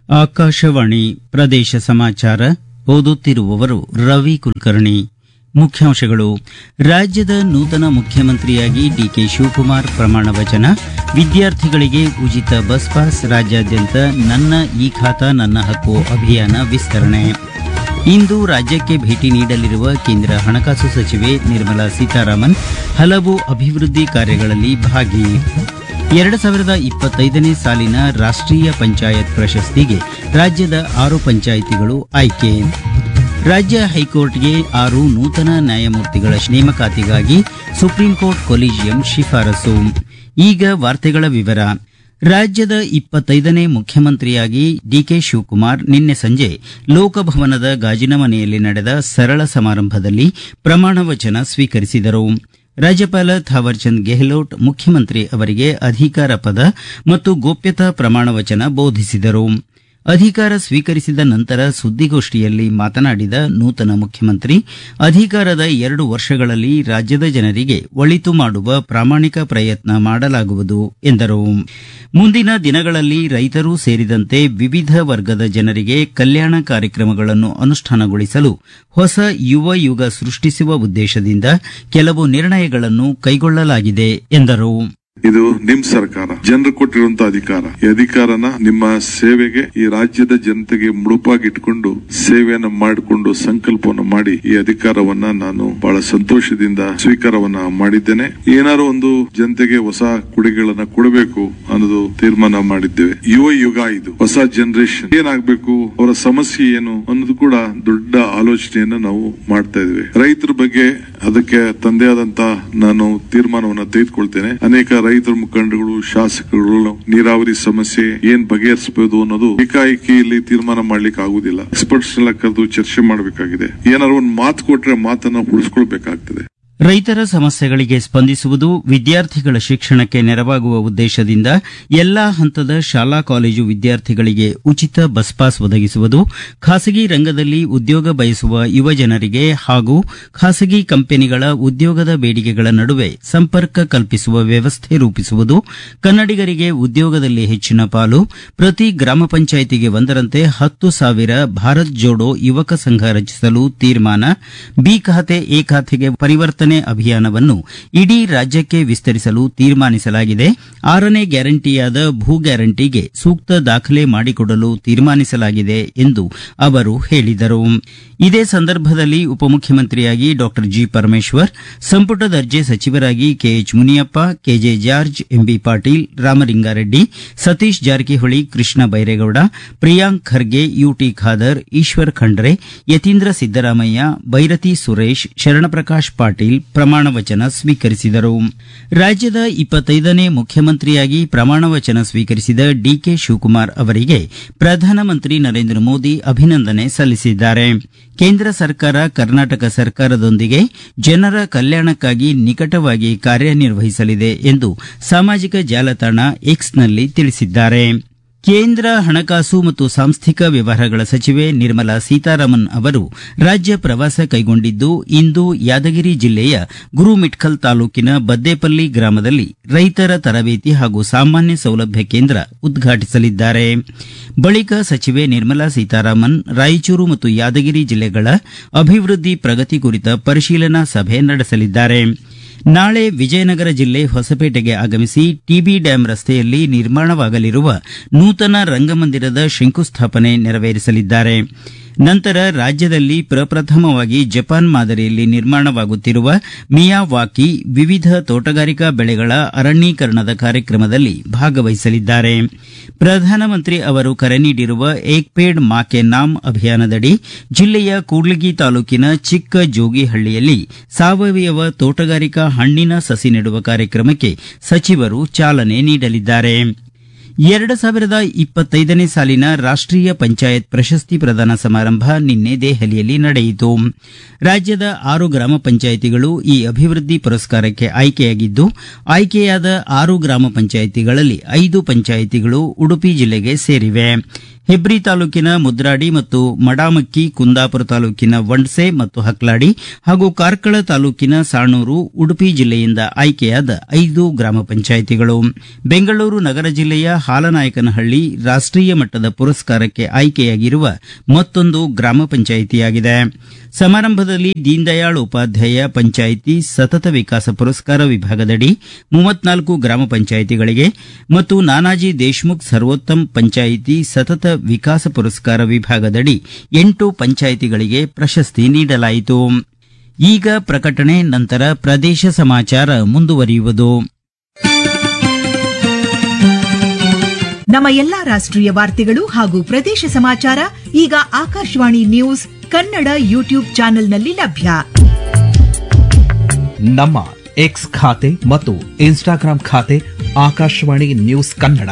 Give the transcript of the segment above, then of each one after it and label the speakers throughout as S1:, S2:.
S1: ಆಕಾಶವಾಣಿ ಪ್ರದೇಶ ಸಮಾಚಾರ ಓದುತ್ತಿರುವವರು ರವಿ ಕುಲಕರ್ಣಿ ಮುಖ್ಯಾಂಶಗಳು ರಾಜ್ಯದ ನೂತನ ಮುಖ್ಯಮಂತ್ರಿಯಾಗಿ ಡಿಕೆ ಶಿವಕುಮಾರ್ ಪ್ರಮಾಣ ವಚನ ವಿದ್ಯಾರ್ಥಿಗಳಿಗೆ ಉಚಿತ ಬಸ್ ಪಾಸ್ ರಾಜ್ಯಾದ್ಯಂತ ನನ್ನ ಈ ಖಾತಾ ನನ್ನ ಹಕ್ಕು ಅಭಿಯಾನ ವಿಸ್ತರಣೆ ಇಂದು ರಾಜ್ಯಕ್ಕೆ ಭೇಟಿ ನೀಡಲಿರುವ ಕೇಂದ್ರ ಹಣಕಾಸು ಸಚಿವೆ ನಿರ್ಮಲಾ ಸೀತಾರಾಮನ್ ಹಲವು ಅಭಿವೃದ್ಧಿ ಕಾರ್ಯಗಳಲ್ಲಿ ಭಾಗಿ ಎರಡು ಸಾವಿರದ ಇಪ್ಪತ್ತೈದನೇ ಸಾಲಿನ ರಾಷ್ಟ್ರೀಯ ಪಂಚಾಯತ್ ಪ್ರಶಸ್ತಿಗೆ ರಾಜ್ಯದ ಆರು ಪಂಚಾಯಿತಿಗಳು ಆಯ್ಕೆ ರಾಜ್ಯ ಹೈಕೋರ್ಟ್ಗೆ ಆರು ನೂತನ ನ್ಯಾಯಮೂರ್ತಿಗಳ ನೇಮಕಾತಿಗಾಗಿ ಸುಪ್ರೀಂ ಕೋರ್ಟ್ ಕೊಲಿಜಿಯಂ ಶಿಫಾರಸು ಈಗ ವಾರ್ತೆಗಳ ವಿವರ ರಾಜ್ಯದ ಇಪ್ಪತ್ತೈದನೇ ಮುಖ್ಯಮಂತ್ರಿಯಾಗಿ ಡಿಕೆ ಶಿವಕುಮಾರ್ ನಿನ್ನೆ ಸಂಜೆ ಲೋಕಭವನದ ಗಾಜಿನ ಮನೆಯಲ್ಲಿ ನಡೆದ ಸರಳ ಸಮಾರಂಭದಲ್ಲಿ ಪ್ರಮಾಣ ವಚನ ಸ್ವೀಕರಿಸಿದರು ರಾಜ್ಯಪಾಲ ಥಾವರ್ಚಂದ್ ಗೆಹ್ಲೋಟ್ ಮುಖ್ಯಮಂತ್ರಿ ಅವರಿಗೆ ಅಧಿಕಾರ ಪದ ಮತ್ತು ಗೋಪ್ಯತಾ ಪ್ರಮಾಣ ವಚನ ಬೋಧಿಸಿದರು ಅಧಿಕಾರ ಸ್ವೀಕರಿಸಿದ ನಂತರ ಸುದ್ದಿಗೋಷ್ಠಿಯಲ್ಲಿ ಮಾತನಾಡಿದ ನೂತನ ಮುಖ್ಯಮಂತ್ರಿ ಅಧಿಕಾರದ ಎರಡು ವರ್ಷಗಳಲ್ಲಿ ರಾಜ್ಯದ ಜನರಿಗೆ ಒಳಿತು ಮಾಡುವ ಪ್ರಾಮಾಣಿಕ ಪ್ರಯತ್ನ ಮಾಡಲಾಗುವುದು ಎಂದರು ಮುಂದಿನ ದಿನಗಳಲ್ಲಿ ರೈತರೂ ಸೇರಿದಂತೆ ವಿವಿಧ ವರ್ಗದ ಜನರಿಗೆ ಕಲ್ಯಾಣ ಕಾರ್ಯಕ್ರಮಗಳನ್ನು ಅನುಷ್ಠಾನಗೊಳಿಸಲು ಹೊಸ ಯುವ ಯುಗ ಸೃಷ್ಟಿಸುವ ಉದ್ದೇಶದಿಂದ ಕೆಲವು ನಿರ್ಣಯಗಳನ್ನು ಕೈಗೊಳ್ಳಲಾಗಿದೆ ಎಂದರು
S2: ಇದು ನಿಮ್ ಸರ್ಕಾರ ಜನರು ಕೊಟ್ಟಿರುವಂತ ಅಧಿಕಾರ ಈ ಅಧಿಕಾರನ ನಿಮ್ಮ ಸೇವೆಗೆ ಈ ರಾಜ್ಯದ ಜನತೆಗೆ ಮುಡುಪಾಗಿಟ್ಕೊಂಡು ಸೇವೆಯನ್ನ ಮಾಡಿಕೊಂಡು ಸಂಕಲ್ಪವನ್ನು ಮಾಡಿ ಈ ಅಧಿಕಾರವನ್ನ ನಾನು ಬಹಳ ಸಂತೋಷದಿಂದ ಸ್ವೀಕಾರವನ್ನ ಮಾಡಿದ್ದೇನೆ ಏನಾರು ಒಂದು ಜನತೆಗೆ ಹೊಸ ಕೊಡುಗೆಗಳನ್ನ ಕೊಡಬೇಕು ಅನ್ನೋದು ತೀರ್ಮಾನ ಮಾಡಿದ್ದೇವೆ ಯುವ ಯುಗ ಇದು ಹೊಸ ಜನರೇಷನ್ ಏನಾಗಬೇಕು ಅವರ ಸಮಸ್ಯೆ ಏನು ಅನ್ನೋದು ಕೂಡ ದೊಡ್ಡ ಆಲೋಚನೆಯನ್ನ ನಾವು ಮಾಡ್ತಾ ಇದ್ದೇವೆ ರೈತರ ಬಗ್ಗೆ ಅದಕ್ಕೆ ತಂದೆ ಆದಂತ ನಾನು ತೀರ್ಮಾನವನ್ನ ತೆಗೆದುಕೊಳ್ತೇನೆ ಅನೇಕ ರೈತರ ಮುಖಂಡರುಗಳು ಶಾಸಕರು ನೀರಾವರಿ ಸಮಸ್ಯೆ ಏನ್ ಬಗೆಹರಿಸಬಹುದು ಅನ್ನೋದು ಏಕಾಏಕಿ ಇಲ್ಲಿ ತೀರ್ಮಾನ ಮಾಡ್ಲಿಕ್ಕೆ ಆಗುದಿಲ್ಲ ಎಕ್ಸ್ಪರ್ಟ್ಸ್ ಎಲ್ಲ ಕರೆದು ಚರ್ಚೆ ಮಾಡಬೇಕಾಗಿದೆ ಏನಾದ್ರು ಒಂದು ಮಾತು ಕೊಟ್ರೆ ಮಾತನ್ನ ಉಳಿಸ್ಕೊಳ್ಬೇಕಾಗ್ತದೆ
S1: ರೈತರ ಸಮಸ್ಯೆಗಳಿಗೆ ಸ್ಪಂದಿಸುವುದು ವಿದ್ಯಾರ್ಥಿಗಳ ಶಿಕ್ಷಣಕ್ಕೆ ನೆರವಾಗುವ ಉದ್ದೇಶದಿಂದ ಎಲ್ಲಾ ಹಂತದ ಶಾಲಾ ಕಾಲೇಜು ವಿದ್ಯಾರ್ಥಿಗಳಿಗೆ ಉಚಿತ ಬಸ್ ಪಾಸ್ ಒದಗಿಸುವುದು ಖಾಸಗಿ ರಂಗದಲ್ಲಿ ಉದ್ಯೋಗ ಬಯಸುವ ಯುವ ಜನರಿಗೆ ಹಾಗೂ ಖಾಸಗಿ ಕಂಪನಿಗಳ ಉದ್ಯೋಗದ ಬೇಡಿಕೆಗಳ ನಡುವೆ ಸಂಪರ್ಕ ಕಲ್ಪಿಸುವ ವ್ಯವಸ್ಥೆ ರೂಪಿಸುವುದು ಕನ್ನಡಿಗರಿಗೆ ಉದ್ಯೋಗದಲ್ಲಿ ಹೆಚ್ಚಿನ ಪಾಲು ಪ್ರತಿ ಗ್ರಾಮ ಪಂಚಾಯಿತಿಗೆ ಒಂದರಂತೆ ಹತ್ತು ಸಾವಿರ ಭಾರತ್ ಜೋಡೋ ಯುವಕ ಸಂಘ ರಚಿಸಲು ತೀರ್ಮಾನ ಬಿ ಖಾತೆ ಎ ಖಾತೆಗೆ ಪರಿವರ್ತನೆ ಅಭಿಯಾನವನ್ನು ಇಡೀ ರಾಜ್ಯಕ್ಕೆ ವಿಸ್ತರಿಸಲು ತೀರ್ಮಾನಿಸಲಾಗಿದೆ ಆರನೇ ಗ್ಯಾರಂಟಿಯಾದ ಭೂ ಗ್ಯಾರಂಟಿಗೆ ಸೂಕ್ತ ದಾಖಲೆ ಮಾಡಿಕೊಡಲು ತೀರ್ಮಾನಿಸಲಾಗಿದೆ ಎಂದು ಅವರು ಹೇಳಿದರು ಇದೇ ಸಂದರ್ಭದಲ್ಲಿ ಉಪಮುಖ್ಯಮಂತ್ರಿಯಾಗಿ ಡಾ ಜಿ ಪರಮೇಶ್ವರ್ ಸಂಪುಟ ದರ್ಜೆ ಸಚಿವರಾಗಿ KH Muniyappa KJ George MB Patil Ramalinga Reddy Satish Jarkiholi Krishna Byregowda Priyank Kharge UT Khader Eshwar Khandre Yathindra Siddaramaiah Byrathi Suresh Sharanaprakash Patil ಪ್ರಮಾಣ ವಚನ ಸ್ವೀಕರಿಸಿದರು ರಾಜ್ಯದ ಇಪ್ಪತ್ತೈದನೇ ಮುಖ್ಯಮಂತ್ರಿಯಾಗಿ ಪ್ರಮಾಣ ವಚನ ಸ್ವೀಕರಿಸಿದ ಡಿಕೆ ಶಿವಕುಮಾರ್ ಅವರಿಗೆ ಪ್ರಧಾನಮಂತ್ರಿ ನರೇಂದ್ರ ಮೋದಿ ಅಭಿನಂದನೆ ಸಲ್ಲಿಸಿದ್ದಾರೆ ಕೇಂದ್ರ ಸರ್ಕಾರ ಕರ್ನಾಟಕ ಸರ್ಕಾರದೊಂದಿಗೆ ಜನರ ಕಲ್ಯಾಣಕ್ಕಾಗಿ ನಿಕಟವಾಗಿ ಕಾರ್ಯನಿರ್ವಹಿಸಲಿದೆ ಎಂದು ಸಾಮಾಜಿಕ ಜಾಲತಾಣ ಎಕ್ಸ್ನಲ್ಲಿ ತಿಳಿಸಿದ್ದಾರೆ ಕೇಂದ್ರ ಹಣಕಾಸು ಮತ್ತು ಸಾಂಸ್ಥಿಕ ವ್ಯವಹಾರಗಳ ಸಚಿವೆ ನಿರ್ಮಲಾ ಸೀತಾರಾಮನ್ ಅವರು ರಾಜ್ಯ ಪ್ರವಾಸ ಕೈಗೊಂಡಿದ್ದು ಇಂದು ಯಾದಗಿರಿ ಜಿಲ್ಲೆಯ ಗುರುಮಿಠ್ಕಲ್ ತಾಲೂಕಿನ ಬದ್ದೇಪಲ್ಲಿ ಗ್ರಾಮದಲ್ಲಿ ರೈತರ ತರಬೇತಿ ಹಾಗೂ ಸಾಮಾನ್ಯ ಸೌಲಭ್ಯ ಕೇಂದ್ರ ಉದ್ಘಾಟಿಸಲಿದ್ದಾರೆ ಬಳಿಕ ಸಚಿವೆ ನಿರ್ಮಲಾ ಸೀತಾರಾಮನ್ ರಾಯಚೂರು ಮತ್ತು ಯಾದಗಿರಿ ಜಿಲ್ಲೆಗಳ ಅಭಿವೃದ್ಧಿ ಪ್ರಗತಿ ಕುರಿತ ಪರಿಶೀಲನಾ ಸಭೆ ನಡೆಸಲಿದ್ದಾರೆ ನಾಳೆ ವಿಜಯನಗರ ಜಿಲ್ಲೆ ಹೊಸಪೇಟೆಗೆ ಆಗಮಿಸಿ ಟಿಬಿ ಡ್ಯಾಂ ರಸ್ತೆಯಲ್ಲಿ ನಿರ್ಮಾಣವಾಗಲಿರುವ ನೂತನ ರಂಗಮಂದಿರದ ಶಂಕುಸ್ಥಾಪನೆ ನೆರವೇರಿಸಲಿದ್ದಾರೆ ನಂತರ ರಾಜ್ಯದಲ್ಲಿ ಪ್ರಪ್ರಥಮವಾಗಿ ಜಪಾನ್ ಮಾದರಿಯಲ್ಲಿ ನಿರ್ಮಾಣವಾಗುತ್ತಿರುವ ಮಿಯಾವಾಕಿ ವಿವಿಧ ತೋಟಗಾರಿಕಾ ಬೆಳೆಗಳ ಅರಣ್ಯೀಕರಣದ ಕಾರ್ಯಕ್ರಮದಲ್ಲಿ ಭಾಗವಹಿಸಲಿದ್ದಾರೆ ಪ್ರಧಾನಮಂತ್ರಿ ಅವರು ಕರೆ ನೀಡಿರುವ ಏಕ್ ಪೇಡ್ ಮಾ ಕೆ ನಾಮ್ ಅಭಿಯಾನದಡಿ ಜಿಲ್ಲೆಯ ಕೂಡ್ಲಿಗಿ ತಾಲೂಕಿನ ಚಿಕ್ಕ ಜೋಗಿಹಳ್ಳಿಯಲ್ಲಿ ಸಾವಯವ ತೋಟಗಾರಿಕಾ ಹಣ್ಣಿನ ಸಸಿ ನೆಡುವ ಕಾರ್ಯಕ್ರಮಕ್ಕೆ ಸಚಿವರು ಚಾಲನೆ ನೀಡಲಿದ್ದಾರೆ ಎರಡು ಸಾವಿರದ ಇಪ್ಪತ್ತೈದನೇ ಸಾಲಿನ ರಾಷ್ಟ್ರೀಯ ಪಂಚಾಯತ್ ಪ್ರಶಸ್ತಿ ಪ್ರದಾನ ಸಮಾರಂಭ ನಿನ್ನೆ ದೆಹಲಿಯಲ್ಲಿ ನಡೆಯಿತು ರಾಜ್ಯದ ಆರು ಗ್ರಾಮ ಪಂಚಾಯಿತಿಗಳು ಈ ಅಭಿವೃದ್ಧಿ ಪುರಸ್ಕಾರಕ್ಕೆ ಆಯ್ಕೆಯಾಗಿದ್ದು ಆಯ್ಕೆಯಾದ ಆರು ಗ್ರಾಮ ಪಂಚಾಯಿತಿಗಳಲ್ಲಿ ಐದು ಪಂಚಾಯಿತಿಗಳು ಉಡುಪಿ ಜಿಲ್ಲೆಗೆ ಸೇರಿವೆ ಹೆಬ್ರಿ ತಾಲೂಕಿನ ಮುದ್ರಾಡಿ ಮತ್ತು ಮಡಾಮಕ್ಕಿ ಕುಂದಾಪುರ ತಾಲೂಕಿನ ವಂಡ್ಸೆ ಮತ್ತು ಹಕ್ಲಾಡಿ ಹಾಗೂ ಕಾರ್ಕಳ ತಾಲೂಕಿನ ಸಾಣೂರು ಉಡುಪಿ ಜಿಲ್ಲೆಯಿಂದ ಆಯ್ಕೆಯಾದ ಐದು ಗ್ರಾಮ ಪಂಚಾಯಿತಿಗಳು ಬೆಂಗಳೂರು ನಗರ ಜಿಲ್ಲೆಯ ಹಾಲನಾಯಕನಹಳ್ಳಿ ರಾಷ್ಟೀಯ ಮಟ್ಟದ ಪುರಸ್ಕಾರಕ್ಕೆ ಆಯ್ಕೆಯಾಗಿರುವ ಮತ್ತೊಂದು ಗ್ರಾಮ ಪಂಚಾಯಿತಿಯಾಗಿದೆ ಸಮಾರಂಭದಲ್ಲಿ ದೀನದಯಾಳ್ ಉಪಾಧ್ಯಾಯ ಪಂಚಾಯಿತಿ ಸತತ ವಿಕಾಸ ಪುರಸ್ಕಾರ ವಿಭಾಗದಡಿ ಮೂವತ್ನಾಲ್ಕು ಗ್ರಾಮ ಪಂಚಾಯಿತಿಗಳಿಗೆ ಮತ್ತು ನಾನಾಜಿ ದೇಶ್ಮುಖ್ ಸರ್ವೋತ್ತಮ್ ಪಂಚಾಯಿತಿ ಸತತ ವಿಕಾಸ ಪುರಸ್ಕಾರ ವಿಭಾಗದಡಿ ಎಂಟು ಪಂಚಾಯಿತಿಗಳಿಗೆ ಪ್ರಶಸ್ತಿ ನೀಡಲಾಯಿತು ಈಗ ಪ್ರಕಟಣೆ ನಂತರ ಪ್ರದೇಶ ಸಮಾಚಾರ ಮುಂದುವರಿಯುವುದು
S3: ನಮ್ಮ ಎಲ್ಲಾ ರಾಷ್ಟ್ರೀಯ ವಾರ್ತೆಗಳು ಹಾಗೂ ಪ್ರದೇಶ ಸಮಾಚಾರ ಈಗ ಆಕಾಶವಾಣಿ ನ್ಯೂಸ್ ಕನ್ನಡ ಯೂಟ್ಯೂಬ್ ಚಾನೆಲ್ನಲ್ಲಿ ಲಭ್ಯ
S4: ನಮ್ಮ ಎಕ್ಸ್ ಖಾತೆ ಮತ್ತು ಇನ್ಸ್ಟಾಗ್ರಾಂ ಖಾತೆ ಆಕಾಶವಾಣಿ ನ್ಯೂಸ್ ಕನ್ನಡ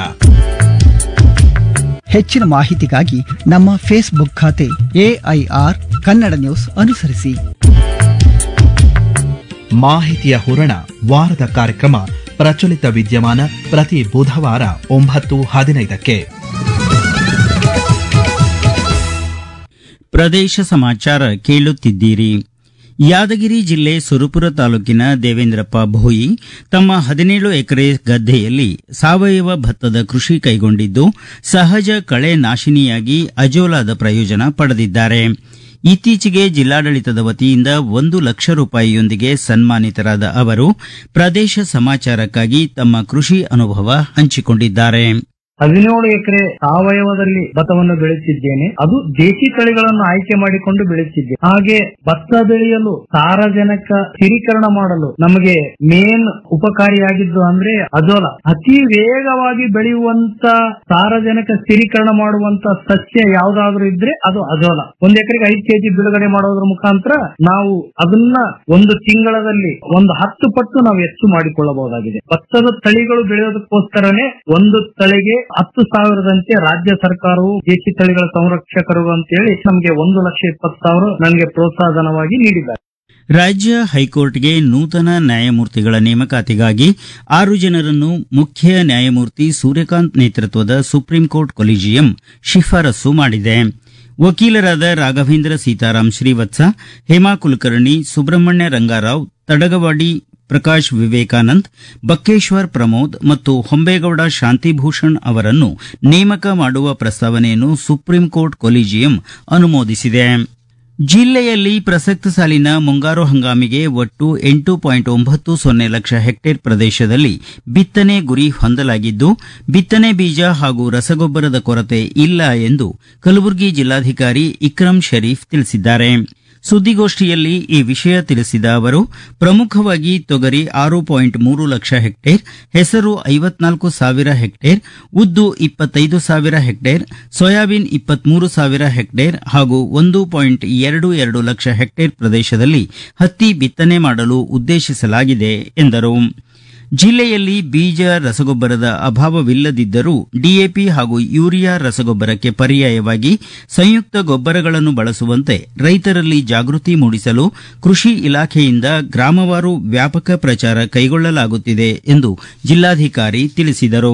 S5: ಹೆಚ್ಚಿನ ಮಾಹಿತಿಗಾಗಿ ನಮ್ಮ ಫೇಸ್ಬುಕ್ ಖಾತೆ ಎಐಆರ್ ಕನ್ನಡ ನ್ಯೂಸ್ ಅನುಸರಿಸಿ
S4: ಮಾಹಿತಿಯ ಹೂರಣ ವಾರದ ಕಾರ್ಯಕ್ರಮ ಪ್ರಚಲಿತ ವಿದ್ಯಮಾನ ಪ್ರತಿ ಬುಧವಾರ ಒಂಬತ್ತು ಹದಿನೈದಕ್ಕೆ
S1: ಪ್ರದೇಶ ಸಮಾಚಾರ ಕೇಳುತ್ತಿದ್ದೀರಿ ಯಾದಗಿರಿ ಜಿಲ್ಲೆ ಸುರಪುರ ತಾಲೂಕಿನ ದೇವೇಂದ್ರಪ್ಪ ಭೋಯಿ ತಮ್ಮ ಹದಿನೇಳು ಎಕರೆ ಗದ್ದೆಯಲ್ಲಿ ಸಾವಯವ ಭತ್ತದ ಕೃಷಿ ಕೈಗೊಂಡಿದ್ದು ಸಹಜ ಕಳೆ ನಾಶಿನಿಯಾಗಿ ಅಜೋಲಾದ ಪ್ರಯೋಜನ ಪಡೆದಿದ್ದಾರೆ ಇತ್ತೀಚೆಗೆ ಜಿಲ್ಲಾಡಳಿತದ ವತಿಯಿಂದ ಒಂದು ಲಕ್ಷ ರೂಪಾಯಿಯೊಂದಿಗೆ ಸನ್ಮಾನಿತರಾದ ಅವರು ಪ್ರದೇಶ ಸಮಾಚಾರಕ್ಕಾಗಿ ತಮ್ಮ ಕೃಷಿ ಅನುಭವ ಹಂಚಿಕೊಂಡಿದ್ದಾರೆ
S6: ಹದಿನೇಳು ಎಕರೆ ಸಾವಯವದಲ್ಲಿ ಭತ್ತವನ್ನು ಬೆಳೆಸಿದ್ದೇನೆ ಅದು ದೇಶಿ ತಳಿಗಳನ್ನು ಆಯ್ಕೆ ಮಾಡಿಕೊಂಡು ಬೆಳೆಸಿದ್ದೆ ಹಾಗೆ ಭತ್ತ ಬೆಳೆಯಲು ಸಾರಜನಕ ಸ್ಥಿರೀಕರಣ ಮಾಡಲು ನಮಗೆ ಮೇನ್ ಉಪಕಾರಿಯಾಗಿದ್ದು ಅಂದ್ರೆ ಅಜೋಲ ಅತಿ ವೇಗವಾಗಿ ಬೆಳೆಯುವಂತ ಸಾರಜನಕ ಸ್ಥಿರೀಕರಣ ಮಾಡುವಂತ ಸಸ್ಯ ಯಾವ್ದಾದ್ರು ಇದ್ರೆ ಅದು ಅಜೋಲ ಒಂದ್ ಎಕರೆಗೆ ಐದು ಕೆಜಿ ಬಿಡುಗಡೆ ಮಾಡೋದ್ರ ಮುಖಾಂತರ ನಾವು ಅದನ್ನ ಒಂದು ತಿಂಗಳದಲ್ಲಿ ಒಂದು ಹತ್ತು ಪಟ್ಟು ನಾವು ಹೆಚ್ಚು ಮಾಡಿಕೊಳ್ಳಬಹುದಾಗಿದೆ ಭತ್ತದ ತಳಿಗಳು ಬೆಳೆಯೋದಕ್ಕೋಸ್ಕರನೇ ಒಂದು ತಳಿಗೆ ಹತ್ತು ಸಾವಿರದಂತೆ ರಾಜ್ಯ ಸರ್ಕಾರವು ದೇಶಿ ತಳಿಗಳ ಸಂರಕ್ಷಕರು ಅಂತೇಳಿ ನಮಗೆ ಒಂದು ಲಕ್ಷ ಇಪ್ಪತ್ತು ಸಾವಿರ ನನಗೆ ಪ್ರೋತ್ಸಾಹಧನವಾಗಿ ನೀಡಿದ್ದಾರೆ
S1: ರಾಜ್ಯ ಹೈಕೋರ್ಟ್ಗೆ ನೂತನ ನ್ಯಾಯಮೂರ್ತಿಗಳ ನೇಮಕಾತಿಗಾಗಿ ಆರು ಜನರನ್ನು ಮುಖ್ಯ ನ್ಯಾಯಮೂರ್ತಿ ಸೂರ್ಯಕಾಂತ್ ನೇತೃತ್ವದ ಸುಪ್ರೀಂ ಕೋರ್ಟ್ ಕೊಲಿಜಿಯಂ ಶಿಫಾರಸು ಮಾಡಿದೆ ವಕೀಲರಾದ ರಾಘವೇಂದ್ರ ಸೀತಾರಾಮ್ ಶ್ರೀವತ್ಸ ಹೇಮಾ ಕುಲಕರ್ಣಿ ಸುಬ್ರಹ್ಮಣ್ಯ ರಂಗಾರಾವ್ ತಡಗವಾಡಿ ಪ್ರಕಾಶ್ ವಿವೇಕಾನಂದ್ ಬಕ್ಕೇಶ್ವರ್ ಪ್ರಮೋದ್ ಮತ್ತು ಹೊಂಬೇಗೌಡ ಶಾಂತಿಭೂಷಣ್ ಅವರನ್ನು ನೇಮಕ ಮಾಡುವ ಪ್ರಸ್ತಾವನೆಯನ್ನು ಸುಪ್ರೀಂ ಕೋರ್ಟ್ ಕೊಲಿಜಿಯಂ ಅನುಮೋದಿಸಿದೆ ಜಿಲ್ಲೆಯಲ್ಲಿ ಪ್ರಸಕ್ತ ಸಾಲಿನ ಮುಂಗಾರು ಹಂಗಾಮಿಗೆ ಒಟ್ಟು ಎಂಟು ಪಾಯಿಂಟ್ ಒಂಬತ್ತು ಸೊನ್ನೆ ಲಕ್ಷ ಹೆಕ್ಟೇರ್ ಪ್ರದೇಶದಲ್ಲಿ ಬಿತ್ತನೆ ಗುರಿ ಹೊಂದಲಾಗಿದ್ದು ಬಿತ್ತನೆ ಬೀಜ ಹಾಗೂ ರಸಗೊಬ್ಬರದ ಕೊರತೆ ಇಲ್ಲ ಎಂದು ಕಲಬುರಗಿ ಜಿಲ್ಲಾಧಿಕಾರಿ ಇಕ್ರಂ ಶರೀಫ್ ತಿಳಿಸಿದ್ದಾರೆ ಸುದ್ದಿಗೋಷ್ಠಿಯಲ್ಲಿ ಈ ವಿಷಯ ತಿಳಿಸಿದ ಅವರು ಪ್ರಮುಖವಾಗಿ ತೊಗರಿ ಆರು ಪಾಯಿಂಟ್ ಮೂರು ಲಕ್ಷ ಹೆಕ್ಟೇರ್ ಹೆಸರು ಐವತ್ನಾಲ್ಕು ಸಾವಿರ ಹೆಕ್ಟೇರ್ ಉದ್ದು ಇಪ್ಪತ್ತೈದು ಸಾವಿರ ಹೆಕ್ಟೇರ್ ಸೋಯಾಬೀನ್ ಇಪ್ಪತ್ಮೂರು ಸಾವಿರ ಹೆಕ್ಟೇರ್ ಹಾಗೂ ಒಂದು ಪಾಯಿಂಟ್ ಎರಡು ಎರಡು ಲಕ್ಷ ಹೆಕ್ಟೇರ್ ಪ್ರದೇಶದಲ್ಲಿ ಹತ್ತಿ ಬಿತ್ತನೆ ಮಾಡಲು ಉದ್ದೇಶಿಸಲಾಗಿದೆ ಎಂದರು ಜಿಲ್ಲೆಯಲ್ಲಿ ಬೀಜ ರಸಗೊಬ್ಬರದ ಅಭಾವವಿಲ್ಲದಿದ್ದರೂ ಡಿಎಪಿ ಹಾಗೂ ಯೂರಿಯಾ ರಸಗೊಬ್ಬರಕ್ಕೆ ಪರ್ಯಾಯವಾಗಿ ಸಂಯುಕ್ತ ಗೊಬ್ಬರಗಳನ್ನು ಬಳಸುವಂತೆ ರೈತರಲ್ಲಿ ಜಾಗೃತಿ ಮೂಡಿಸಲು ಕೃಷಿ ಇಲಾಖೆಯಿಂದ ಗ್ರಾಮವಾರು ವ್ಯಾಪಕ ಪ್ರಚಾರ ಕೈಗೊಳ್ಳಲಾಗುತ್ತಿದೆ ಎಂದು ಜಿಲ್ಲಾಧಿಕಾರಿ ತಿಳಿಸಿದರು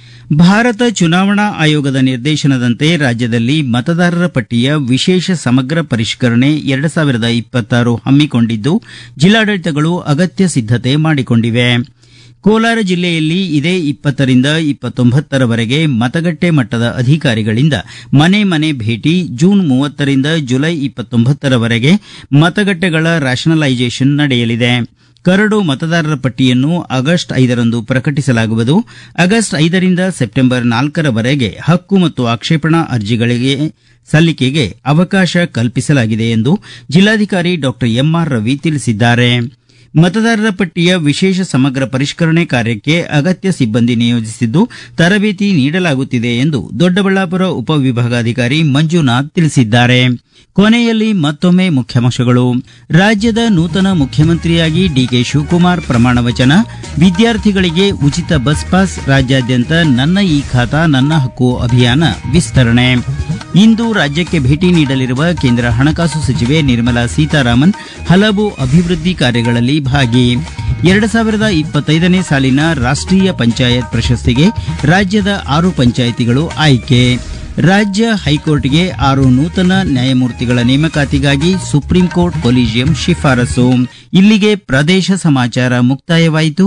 S1: ಭಾರತ ಚುನಾವಣಾ ಆಯೋಗದ ನಿರ್ದೇಶನದಂತೆ ರಾಜ್ಯದಲ್ಲಿ ಮತದಾರರ ಪಟ್ಟಿಯ ವಿಶೇಷ ಸಮಗ್ರ ಪರಿಷ್ಕರಣೆ ಎರಡು ಸಾವಿರದ ಇಪ್ಪತ್ತಾರು ಹಮ್ಮಿಕೊಂಡಿದ್ದು ಜಿಲ್ಲಾಡಳಿತಗಳು ಅಗತ್ಯ ಸಿದ್ಧತೆ ಮಾಡಿಕೊಂಡಿವೆ ಕೋಲಾರ ಜಿಲ್ಲೆಯಲ್ಲಿ ಇದೇ ಇಪ್ಪತ್ತರಿಂದ ಇಪ್ಪತ್ತೊಂಬತ್ತರವರೆಗೆ ಮತಗಟ್ಟೆ ಮಟ್ಟದ ಅಧಿಕಾರಿಗಳಿಂದ ಮನೆ ಮನೆ ಭೇಟಿ ಜೂನ್ ಮೂವತ್ತರಿಂದ ಜುಲೈ ಇಪ್ಪತ್ತೊಂಬತ್ತರವರೆಗೆ ಮತಗಟ್ಟೆಗಳ ರ್ಯಾಷನಲೈಸೇಷನ್ ನಡೆಯಲಿದೆ ಕರಡು ಮತದಾರರ ಪಟ್ಟಿಯನ್ನು ಆಗಸ್ಟ್ ಐದರಂದು ಪ್ರಕಟಿಸಲಾಗುವುದು ಆಗಸ್ಟ್ ಐದರಿಂದ ಸೆಪ್ಟೆಂಬರ್ ನಾಲ್ಕರವರೆಗೆ ಹಕ್ಕು ಮತ್ತು ಆಕ್ಷೇಪಣಾ ಅರ್ಜಿಗಳಿಗೆ ಸಲ್ಲಿಕೆಗೆ ಅವಕಾಶ ಕಲ್ಪಿಸಲಾಗಿದೆ ಎಂದು ಜಿಲ್ಲಾಧಿಕಾರಿ ಡಾ ಎಂಆರ್ ರವಿ ತಿಳಿಸಿದ್ದಾರೆ ಮತದಾರರ ಪಟ್ಟಿಯ ವಿಶೇಷ ಸಮಗ್ರ ಪರಿಷ್ಕರಣೆ ಕಾರ್ಯಕ್ಕೆ ಅಗತ್ಯ ಸಿಬ್ಬಂದಿ ನಿಯೋಜಿಸಿದ್ದು ತರಬೇತಿ ನೀಡಲಾಗುತ್ತಿದೆ ಎಂದು ದೊಡ್ಡಬಳ್ಳಾಪುರ ಉಪವಿಭಾಗಾಧಿಕಾರಿ ಮಂಜುನಾಥ್ ತಿಳಿಸಿದ್ದಾರೆ ಕೊನೆಯಲ್ಲಿ ಮತ್ತೊಮ್ಮೆ ಮುಖ್ಯಾಂಶಗಳು ರಾಜ್ಯದ ನೂತನ ಮುಖ್ಯಮಂತ್ರಿಯಾಗಿ ಡಿಕೆ ಶಿವಕುಮಾರ್ ಪ್ರಮಾಣ ವಚನ ವಿದ್ಯಾರ್ಥಿಗಳಿಗೆ ಉಚಿತ ಬಸ್ ಪಾಸ್ ರಾಜ್ಯಾದ್ಯಂತ ನನ್ನ ಈ ಖಾತಾ ನನ್ನ ಹಕ್ಕು ಅಭಿಯಾನ ವಿಸ್ತರಣೆ ಇಂದು ರಾಜ್ಯಕ್ಕೆ ಭೇಟಿ ನೀಡಲಿರುವ ಕೇಂದ್ರ ಹಣಕಾಸು ಸಚಿವೆ ನಿರ್ಮಲಾ ಸೀತಾರಾಮನ್ ಹಲವು ಅಭಿವೃದ್ಧಿ ಕಾರ್ಯಗಳಲ್ಲಿ ಭಾಗಿ ಎರಡು ಸಾವಿರದ ಇಪ್ಪತ್ತೈದನೇ ಸಾಲಿನ ರಾಷ್ಟ್ರೀಯ ಪಂಚಾಯತ್ ಪ್ರಶಸ್ತಿಗೆ ರಾಜ್ಯದ ಆರು ಪಂಚಾಯಿತಿಗಳು ಆಯ್ಕೆ ರಾಜ್ಯ ಹೈಕೋರ್ಟ್ಗೆ ಆರು ನೂತನ ನ್ಯಾಯಮೂರ್ತಿಗಳ ನೇಮಕಾತಿಗಾಗಿ ಸುಪ್ರೀಂ ಕೋರ್ಟ್ ಕೊಲಿಜಿಯಂ ಶಿಫಾರಸು ಇಲ್ಲಿಗೆ ಪ್ರದೇಶ ಸಮಾಚಾರ ಮುಕ್ತಾಯವಾಯಿತು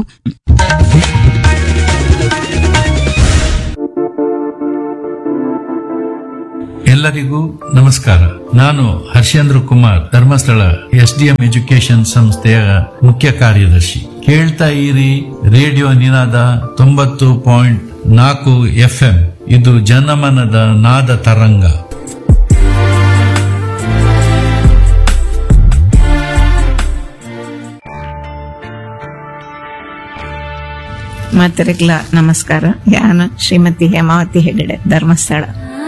S7: ಎಲ್ಲರಿಗೂ ನಮಸ್ಕಾರ ನಾನು ಹರ್ಷೇಂದ್ರ ಕುಮಾರ್ ಧರ್ಮಸ್ಥಳ ಎಸ್ಡಿಎಂ ಎಜುಕೇಶನ್ ಸಂಸ್ಥೆಯ ಮುಖ್ಯ ಕಾರ್ಯದರ್ಶಿ ಕೇಳ್ತಾ ಇರಿ ರೇಡಿಯೋ ನಿನಾದ ತೊಂಬತ್ತು ಪಾಯಿಂಟ್ ನಾಲ್ಕು ಎಫ್ಎಂ ಇದು ಜನಮನದ ನಾದ ತರಂಗ
S8: ಮಾತರಿಗ್ಲ ನಮಸ್ಕಾರ ಯಾನು ಶ್ರೀಮತಿ ಹೇಮಾವತಿ ಹೆಗಡೆ ಧರ್ಮಸ್ಥಳ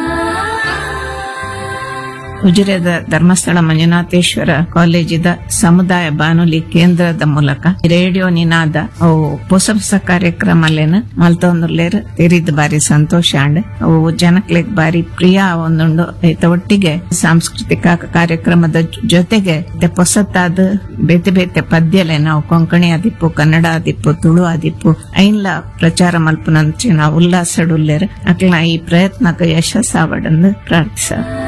S8: ಉಜಿರೆದ ಧರ್ಮಸ್ಥಳ ಮಂಜುನಾಥೇಶ್ವರ ಕಾಲೇಜಿದ ಸಮುದಾಯ ಬಾನುಲಿ ಕೇಂದ್ರದ ಮೂಲಕ ರೇಡಿಯೋ ನಿನಾದ ಅವು ಹೊಸ ಹೊಸ ಕಾರ್ಯಕ್ರಮಲೇನ ಮಲ್ತೊಂದುರ್ಲೇರ್ ತೆರಿದ್ ಬಾರಿ ಸಂತೋಷ ಅಂಡ್ ಅವು ಜನಕ್ಲೆಗ್ ಬಾರಿ ಪ್ರಿಯ ಒಂದುಂಡು ಐತ ಒಟ್ಟಿಗೆ ಸಾಂಸ್ಕೃತಿಕ ಕಾರ್ಯಕ್ರಮದ ಜೊ- ಜೊತೆಗೆ ಇತ್ತೆ ಹೊಸತಾದ ಬೇತೆ ಬೇತೆ ಪದ್ಯಲೆ ನಾವು ಕೊಂಕಣಿ ಆದಿಪ್ಪು ಕನ್ನಡ ಆದಿಪ್ಪು ತುಳು ಆದಿಪ್ಪು ಐನ್ಲ ಪ್ರಚಾರ ಮಲ್ಪುನಂಚಿನ ಉಲ್ಲಾಸಡುಲ್ಲೇರ್ ಅಕ್ಲ ಈ ಪ್ರಯತ್ನಕ್ಕೆ ಯಶಸ್ಸಾವಡಂದು ಪ್ರಾರ್ಥಿಸ